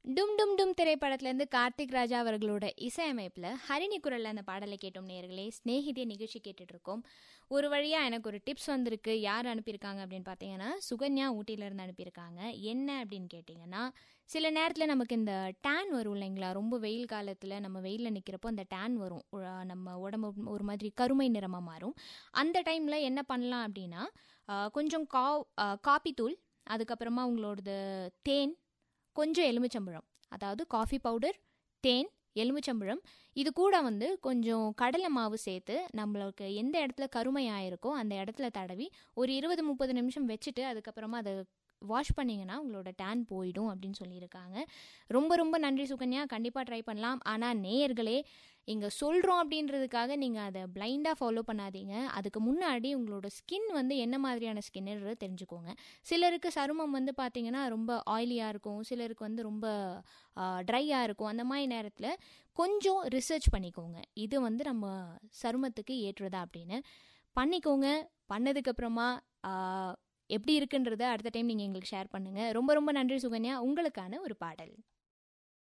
டும் டும் டும் திரைப்படத்திலேருந்து கார்த்திக் ராஜா அவர்களோட இசையமைப்பில் ஹரிணி குரலில் அந்த பாடலை கேட்டோம் நேர்களே ஸ்நேகிதிய நிகழ்ச்சி கேட்டுட்டு இருக்கோம் ஒரு வழியாக எனக்கு ஒரு டிப்ஸ் வந்திருக்கு யார் அனுப்பியிருக்காங்க அப்படின்னு பார்த்தீங்கன்னா சுகன்யா ஊட்டியிலேருந்து அனுப்பியிருக்காங்க என்ன அப்படின்னு கேட்டிங்கன்னா சில நேரத்தில் நமக்கு இந்த டேன் வரும் இல்லைங்களா ரொம்ப வெயில் காலத்தில் நம்ம வெயிலில் நிற்கிறப்போ அந்த டேன் வரும் உ- நம்ம உடம்பு ஒரு மாதிரி கருமை நிறமாக மாறும் அந்த டைமில் என்ன பண்ணலாம் அப்படின்னா ஆ, கொஞ்சம் கா ஆ, காப்பி தூள் அதுக்கப்புறமா உங்களோடது தேன் கொஞ்சம் எலுமிச்சம்பழம் அதாவது காஃபி பவுடர் தேன் எலுமிச்சம்பழம் இது கூட வந்து கொஞ்சம் கடலை மாவு சேர்த்து நம்மளுக்கு எந்த இடத்துல கருமை ஆயிருக்கோ அந்த இடத்துல தடவி ஒரு இருபது முப்பது நிமிஷம் வச்சுட்டு அதுக்கப்புறமா அதை வாஷ் பண்ணிங்கன்னா உங்களோட டேன் போயிடும் அப்படின்னு சொல்லியிருக்காங்க ரொம்ப ரொம்ப நன்றி சுகன்யா கண்டிப்பாக ட்ரை பண்ணலாம் ஆனால் நேயர்களே இங்கே சொல்கிறோம் அப்படின்றதுக்காக நீங்கள் அதை பிளைண்டாக ஃபாலோ பண்ணாதீங்க அதுக்கு முன்னாடி உங்களோட ஸ்கின் வந்து என்ன மாதிரியான ஸ்கின்னுன்றது தெரிஞ்சுக்கோங்க சிலருக்கு சருமம் வந்து பார்த்தீங்கன்னா ரொம்ப ஆயிலியாக இருக்கும் சிலருக்கு வந்து ரொம்ப ட்ரையாக இருக்கும் அந்த மாதிரி நேரத்தில் கொஞ்சம் ரிசர்ச் பண்ணிக்கோங்க இது வந்து நம்ம சருமத்துக்கு ஏற்றுதா அப்படின்னு பண்ணிக்கோங்க பண்ணதுக்கப்புறமா எப்படி இருக்குன்றத அடுத்த டைம் நீங்கள் எங்களுக்கு ஷேர் பண்ணுங்கள் ரொம்ப ரொம்ப நன்றி சுகன்யா உங்களுக்கான ஒரு பாடல்